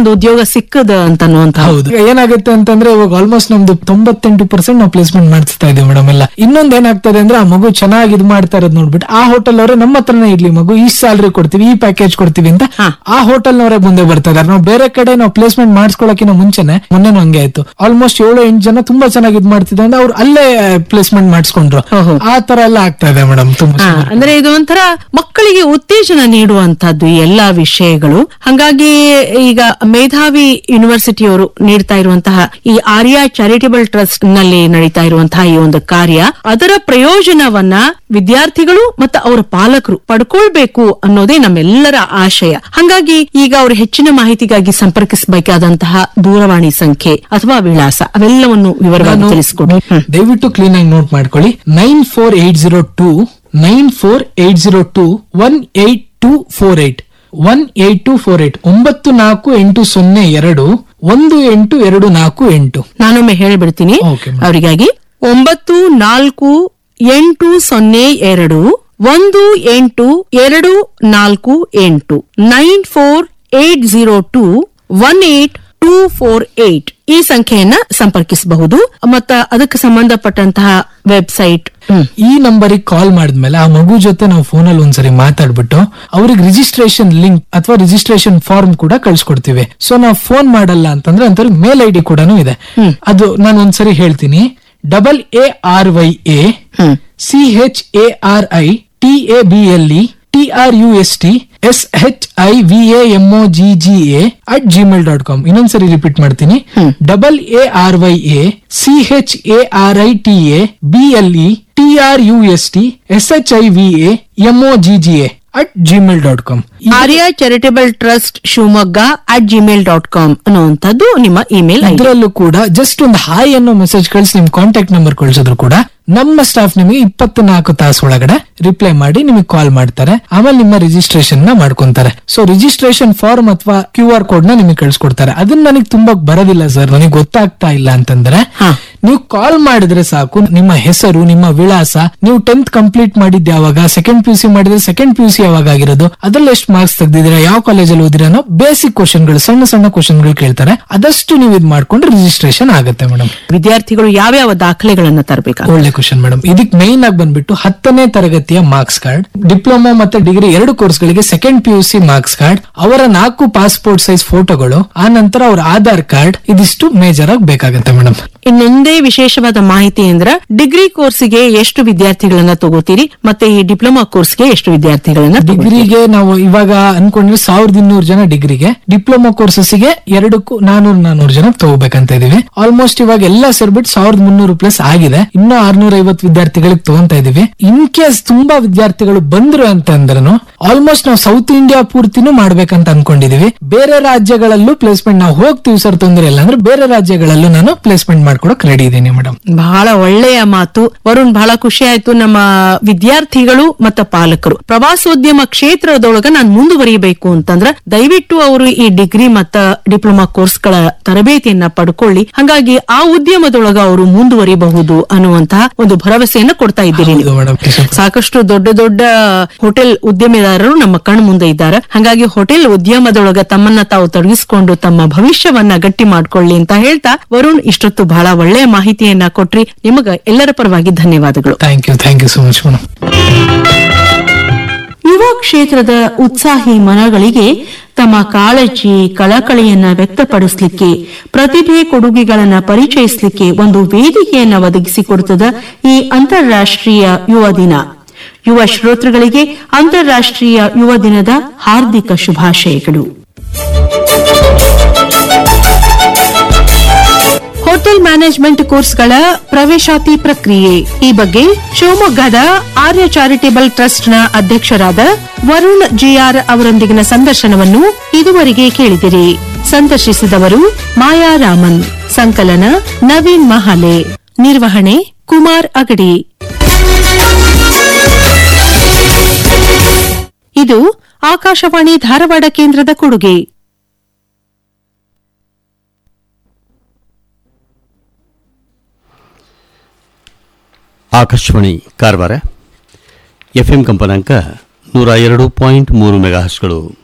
ಒಂದು ಉದ್ಯೋಗ ಸಿಕ್ಕದ ಅಂತ ಅನ್ನುವಂತ ಹೌದು ಏನಾಗುತ್ತೆ ಅಂತಂದ್ರೆ ಇವಾಗ ಆಲ್ಮೋಸ್ಟ್ ನಮ್ದು ತೊಂಬತ್ತೆಂಟು ಪರ್ಸೆಂಟ್ ನಾವು ಪ್ಲೇಸ್ಮೆಂಟ್ ಮಾಡಿಸ್ತಾ ಇದೀವಿ ಮೇಡಮ್ ಎಲ್ಲ ಇನ್ನೊಂದ್ ಏನಾಗ್ತದೆ ಅಂದ್ರೆ ಆ ಮಗು ಚೆನ್ನಾಗಿ ಇದು ಮಾಡ್ತಾ ಇರೋದು ನೋಡ್ಬಿಟ್ಟು ಆ ಹೋಟೆಲ್ ಅವರೇ ನಮ್ಮ ಹತ್ರನೇ ಇರ್ಲಿ ಮಗು ಈ ಸ್ಯಾಲರಿ ಕೊಡ್ತೀವಿ ಈ ಪ್ಯಾಕೇಜ್ ಕೊಡ್ತೀವಿ ಅಂತ ಹಾ. ಆ ಹೋಟೆಲ್ ನವರೇ ಮುಂದೆ ಬರ್ತಾ ಇದಾರೆ ನಾವು ಬೇರೆ ಕಡೆ ನಾವು ಪ್ಲೇಸ್ಮೆಂಟ್ ಮಾಡಿಸ್ಕೊಳಕಿನ ಮುಂಚೆನೆ ಮೊನ್ನೆ ಹಂಗೆ ಆಯ್ತು ಆಲ್ಮೋಸ್ಟ್ ಏಳು ಎಂಟು ಜನ ತುಂಬಾ ಚೆನ್ನಾಗಿ ಇದು ಮಾಡ್ತಿದ್ರು ಅಂದ್ರೆ ಅವ್ರು ಅಲ್ಲೇ ಪ್ಲೇಸ್ಮೆಂಟ್ ಮಾಡಿಸ್ಕೊಂಡ್ರು ಓಹೋ. ಆ ತರ ಎಲ್ಲ ಆಗ್ತಾ ಇದೆ ಮೇಡಮ್ ತುಂಬಾ ಹಾ, ಸುಮಾರು. ಅಂದ್ರೆ ಇದು ಒಂಥರ ಮಕ್ಕಳಿಗೆ ಉತ್ತೇಜನ ನೀಡುವಂತದ್ದು ಈ ಎಲ್ಲಾ ವಿಷಯಗಳು ಹಾಗಾಗಿ ಈಗ ಮೇಧಾವಿ ಯೂನಿವರ್ಸಿಟಿಯವರು ನೀಡ್ತಾ ಇರುವಂತಹ ಈ ಆರ್ಯ ಚಾರಿಟೇಬಲ್ ಟ್ರಸ್ಟ್ ನಲ್ಲಿ ನಡೀತಾ ಇರುವಂತಹ ಈ ಒಂದು ಕಾರ್ಯ ಅದರ ಪ್ರಯೋಜನವನ್ನ ವಿದ್ಯಾರ್ಥಿಗಳು ಮತ್ತು ಅವರ ಪಾಲಕರು ಪಡ್ಕೊಳ್ಬೇಕು ಅನ್ನೋದೇ ನಮ್ಮೆಲ್ಲರ ಆಶಯ ಹಾಗಾಗಿ ಈಗ ಅವರು ಹೆಚ್ಚಿನ ಮಾಹಿತಿಗಾಗಿ ಸಂಪರ್ಕಿಸಬೇಕಾದಂತಹ ದೂರವಾಣಿ ಸಂಖ್ಯೆ ಅಥವಾ ವಿಳಾಸ ಅವೆಲ್ಲವನ್ನು ವಿವರವಾಗಿ ನಾನು ತಿಳಿಸಿಕೊಡಿ ಹ್ಮ್. ದಯವಿಟ್ಟು ಕ್ಲೀನ್ ಆಗಿ ನೋಟ್ ಮಾಡ್ಕೊಳ್ಳಿ nine four eight zero two nine four eight zero two one eight two four eight one eight two four eight ಒಂಬತ್ತು ನಾಲ್ಕು ಎಂಟು ಸೊನ್ನೆ ಎರಡು ಒಂದು ಎಂಟು ಎರಡು ನಾಲ್ಕು ಎಂಟು ನಾನೊಮ್ಮೆ ಹೇಳ್ಬಿಡ್ತೀನಿ Okay, madam. ಅವರಿಗಾಗಿ ಒಂಬತ್ತು ನಾಲ್ಕು ಎಂಟು ಸೊನ್ನೆ ಎರಡು ಒಂದು ಎಂಟು ಎರಡು ನಾಲ್ಕು ಎಂಟು nine four eight zero two one eight two four eight ಈ ಸಂಖ್ಯೆಯನ್ನ ಸಂಪರ್ಕಿಸಬಹುದು ಮತ್ತ ಅದಕ್ಕೆ ಸಂಬಂಧಪಟ್ಟಂತಹ ವೆಬ್ಸೈಟ್ ಹ್ಮ್. ಈ ನಂಬರಿಗೆ ಕಾಲ್ ಮಾಡಿದ್ಮೇಲೆ ಆ ಮಗು ಜೊತೆ ನಾವು ಫೋನಲ್ಲಿ ಒಂದ್ಸರಿ ಮಾತಾಡ್ಬಿಟ್ಟು ಅವ್ರಿಗೆ ರಿಜಿಸ್ಟ್ರೇಷನ್ ಲಿಂಕ್ ಅಥವಾ ರಿಜಿಸ್ಟ್ರೇಷನ್ ಫಾರ್ಮ್ ಕೂಡ ಕಳ್ಸಿಕೊಡ್ತೀವಿ ಸೊ ನಾವು ಫೋನ್ ಮಾಡಲ್ಲ ಅಂತಂದ್ರೆ ಅಂತ ಮೇಲ್ ಐ ಡಿ ಕೂಡ ಇದೆ ಅದು ನಾನು ಒಂದ್ಸರಿ ಹೇಳ್ತೀನಿ double A R Y A hmm. C H A R I T A B L E T R U S T S H I V A M O G G A at Gmail dot com ಇನ್ನೊಂದ್ಸರಿ repeat ಮಾಡ್ತೀನಿ double A R Y A C H A R I T A B L E T R U S T S H I V A M O G G A at Gmail dot com Arya charitable trust Shivamogga at Gmail dot com ಅನ್ನುವಂಥದ್ದು ನಿಮ್ಮ email ID ಇದರಲ್ಲೂ ಕೂಡ just ಒಂದು hi ಅನ್ನೋ message ಕಳಿಸಿ ನಿಮ್ contact number ಕಳಿಸಿದ್ರು ಕೂಡ ನಮ್ಮ ಸ್ಟಾಫ್ ನಿಮಗೆ ಇಪ್ಪತ್ನಾಲ್ಕು ತಾಸು ಒಳಗಡೆ ರಿಪ್ಲೈ ಮಾಡಿ ನಿಮಗೆ ಕಾಲ್ ಮಾಡ್ತಾರೆ ಆಮೇಲೆ ನಿಮ್ಮ ರಿಜಿಸ್ಟ್ರೇಷನ್ ನ ಮಾಡ್ಕೊಂತಾರೆ ಸೊ ರಿಜಿಸ್ಟ್ರೇಷನ್ ಫಾರ್ಮ್ ಅಥವಾ ಕ್ಯೂ ಆರ್ ಕೋಡ್ ನ ನಿಮಗೆ ಕಳ್ಸಿಕೊಡ್ತಾರೆ ಅದನ್ನ ನನಗೆ ತುಂಬಾ ಬರೋದಿಲ್ಲ ಸರ್ ನನಗೆ ಗೊತ್ತಾಗ್ತಾ ಇಲ್ಲ ಅಂತಂದ್ರೆ ಹಾ. ನೀವು ಕಾಲ್ ಮಾಡಿದ್ರೆ ಸಾಕು ನಿಮ್ಮ ಹೆಸರು ನಿಮ್ಮ ವಿಳಾಸ ನೀವು ಟೆಂತ್ ಕಂಪ್ಲೀಟ್ ಮಾಡಿದ್ ಯಾವಾಗ ಸೆಕೆಂಡ್ ಪಿ ಸಿ ಮಾಡಿದ್ರೆ ಸೆಕೆಂಡ್ ಪಿ ಯು ಸಿ ಯಾವಾಗ ಆಗಿರೋದು ಅದ್ರಲ್ಲಿ ಎಷ್ಟು ಮಾರ್ಕ್ಸ್ ತೆಗ್ದಿದ್ದೀರಾ ಯಾವ ಕಾಲೇಜಲ್ಲಿ ಓದಿರ ಅನ್ನೋ ಬೇಸಿಕ್ ಕ್ವಶನ್ಗಳು ಸಣ್ಣ ಸಣ್ಣ ಕ್ವಶನ್ಗಳು ಕೇಳ್ತಾರೆ ಅದಷ್ಟು ನೀವು ಇದ್ ಮಾಡ್ಕೊಂಡ್ರೆ ರಿಜಿಸ್ಟ್ರೇಷನ್ ಆಗುತ್ತೆ ಮೇಡಮ್ ವಿದ್ಯಾರ್ಥಿಗಳು ಯಾವ್ಯಾವ ದಾಖಲೆಗಳನ್ನ ತರಬೇಕಾಗ ಒಳ್ಳೆ ಕ್ವಶನ್ ಮೇಡಮ್ ಇದಕ್ ಮೈನ್ ಆಗಿ ಬಂದ್ಬಿಟ್ಟು ಹತ್ತನೇ ತರಗತಿಯ ಮಾರ್ಕ್ಸ್ ಕಾರ್ಡ್ ಡಿಪ್ಲೊಮಾ ಮತ್ತೆ ಡಿಗ್ರಿ ಎರಡು ಕೋರ್ಸ್ ಗಳಿಗೆ second P U C marks card ಅವರ ನಾಲ್ಕು ಪಾಸ್ಪೋರ್ಟ್ ಸೈಜ್ ಫೋಟೋಗಳು ಆ ನಂತರ ಅವರ ಆಧಾರ್ ಕಾರ್ಡ್ ಇದಿಷ್ಟು ಮೇಜರ್ ಆಗಿ ಬೇಕಾಗುತ್ತೆ ಮೇಡಮ್ ಇನ್ನೊಂದೇ ವಿಶೇಷವಾದ ಮಾಹಿತಿ ಅಂದ್ರೆ ಡಿಗ್ರಿ ಕೋರ್ಸ್ಗೆ ಎಷ್ಟು ವಿದ್ಯಾರ್ಥಿಗಳನ್ನ ತಗೋತೀರಿ ಮತ್ತೆ ಈ ಡಿಪ್ಲೊಮಾ ಕೋರ್ಸ್ಗೆ ಎಷ್ಟು ವಿದ್ಯಾರ್ಥಿಗಳನ್ನ ತಗೋತೀರಿ? ಡಿಗ್ರಿಗೆ ನಾವು ಇವಾಗ ಅನ್ಕೊಂಡ್ರೆ ಸಾವಿರದ ಇನ್ನೂರು ಜನ ಡಿಗ್ರಿಗೆ ಡಿಪ್ಲೊಮಾ ಕೋರ್ಸಸ್ಗೆ ಎರಡಕ್ಕೂ ನಾನೂರ್ ನಾನೂರು ಜನ ತಗೋಬೇಕಂತ ಇದೀವಿ ಆಲ್ಮೋಸ್ಟ್ ಇವಾಗ ಎಲ್ಲ ಸೇರ್ಬಿಟ್ಟು ಸಾವಿರದ ಮುನ್ನೂರು ಪ್ಲಸ್ ಆಗಿದೆ ಇನ್ನೂ ಆರ್ನೂರ ಐವತ್ತು ವಿದ್ಯಾರ್ಥಿಗಳಿಗೆ ತಗೊಂತಾ ಇದೀವಿ ಇನ್ ಕೇಸ್ ತುಂಬಾ ವಿದ್ಯಾರ್ಥಿಗಳು ಬಂದ್ರು ಅಂತಂದ್ರೂ ಆಲ್ಮೋಸ್ಟ್ ನಾವು ಸೌತ್ ಇಂಡಿಯಾ ಪೂರ್ತಿನೂ ಮಾಡ್ಬೇಕಂತ ಅನ್ಕೊಂಡಿದೀವಿ ಬೇರೆ ರಾಜ್ಯಗಳಲ್ಲೂ ಪ್ಲೇಸ್ಮೆಂಟ್ ನಾವು ಹೋಗ್ತೀವಿ ಸರ್ ತೊಂದರೆ ಇಲ್ಲ ಅಂದ್ರೆ ಬೇರೆ ರಾಜ್ಯಗಳಲ್ಲೂ ನಾನು ಪ್ಲೇಸ್ಮೆಂಟ್ ಮಾಡ್ಕೊಡಕ್ ರೆಡಿ ಇದ್ದೀನಿ ಮೇಡಮ್ ಬಹಳ ಒಳ್ಳೆಯ ಮಾತು ವರುಣ್ ಬಹಳ ಖುಷಿ ಆಯ್ತು ನಮ್ಮ ವಿದ್ಯಾರ್ಥಿಗಳು ಮತ್ತು ಪಾಲಕರು ಪ್ರವಾಸೋದ್ಯಮ ಕ್ಷೇತ್ರದೊಳಗ ನಾನು ಮುಂದುವರಿಯಬೇಕು ಅಂತಂದ್ರ ದಯವಿಟ್ಟು ಅವರು ಈ ಡಿಗ್ರಿ ಮತ್ತ ಡಿಪ್ಲೊಮಾ ಕೋರ್ಸ್ಗಳ ತರಬೇತಿಯನ್ನ ಪಡ್ಕೊಳ್ಳಿ ಹಾಗಾಗಿ ಆ ಉದ್ಯಮದೊಳಗ ಅವರು ಮುಂದುವರಿಯಬಹುದು ಅನ್ನುವಂತಹ ಒಂದು ಭರವಸೆಯನ್ನ ಕೊಡ್ತಾ ಇದ್ದೀರಿ ನೀವು. ಮೇಡಮ್ ಸಾಕಷ್ಟು ದೊಡ್ಡ ದೊಡ್ಡ ಹೋಟೆಲ್ ಉದ್ಯಮಿದಾರರು ನಮ್ಮ ಕಣ್ ಮುಂದೆ ಇದ್ದಾರೆ ಹಾಗಾಗಿ ಹೋಟೆಲ್ ಉದ್ಯಮದೊಳಗ ತಮ್ಮನ್ನ ತಾವು ತೊಡಗಿಸಿಕೊಂಡು ತಮ್ಮ ಭವಿಷ್ಯವನ್ನ ಗಟ್ಟಿ ಮಾಡ್ಕೊಳ್ಳಿ ಅಂತ ಹೇಳ್ತಾ ವರುಣ್ ಇಷ್ಟೊತ್ತು ಬಹಳ ಒಳ್ಳೆಯ ಮಾಹಿತಿಯನ್ನ ಕೊಟ್ರಿ ನಿಮಗ ಎಲ್ಲರ ಪರವಾಗಿ ಧನ್ಯವಾದಗಳು thank you thank you so much madam ಯುವ ಕ್ಷೇತ್ರದ ಉತ್ಸಾಹಿ ಮನಗಳಿಗೆ ತಮ್ಮ ಕಾಳಜಿ ಕಳಕಳಿಯನ್ನ ವ್ಯಕ್ತಪಡಿಸಲಿಕ್ಕೆ ಪ್ರತಿಭೆ ಕೊಡುಗೆಗಳನ್ನ ಪರಿಚಯಿಸಲಿಕ್ಕೆ ಒಂದು ವೇದಿಕೆಯನ್ನ ಒದಗಿಸಿಕೊಡುತ್ತದೆ ಈ ಅಂತಾರಾಷ್ಟ್ರೀಯ ಯುವ ದಿನ ಯುವ ಶ್ರೋತೃಗಳಿಗೆ ಅಂತಾರಾಷ್ಟ್ರೀಯ ಯುವ ದಿನದ ಹಾರ್ದಿಕ ಶುಭಾಶಯಗಳು ಹೋಟೆಲ್ ಮ್ಯಾನೇಜ್ಮೆಂಟ್ ಕೋರ್ಸ್ಗಳ ಪ್ರವೇಶಾತಿ ಪ್ರಕ್ರಿಯೆ ಈ ಬಗ್ಗೆ ಶಿವಮೊಗ್ಗದ ಆರ್ಯ ಚಾರಿಟೇಬಲ್ ಟ್ರಸ್ಟ್ನ ಅಧ್ಯಕ್ಷರಾದ ವರುಣ್ ಜಿಆರ್ ಅವರೊಂದಿಗಿನ ಸಂದರ್ಶನವನ್ನು ಇದುವರೆಗೆ ಕೇಳಿದಿರಿ ಸಂದರ್ಶಿಸಿದವರು ಮಾಯಾ ರಾಮನ್ ಸಂಕಲನ ನವೀನ್ ಮಹಾಲೆ ನಿರ್ವಹಣೆ ಕುಮಾರ್ ಅಗಡಿ ಇದು ಆಕಾಶವಾಣಿ ಧಾರವಾಡ ಕೇಂದ್ರದ ಕೊಡುಗೆ ಆಕಾಶವಾಣಿ ಕಾರವಾರ ಎಫ್ ಎಂ ಕಂಪನಾಂಕ ನೂರ ಎರಡು ಪಾಯಿಂಟ್ ಮೂರು ಮೆಗಾಹರ್ಸ್ಗಳು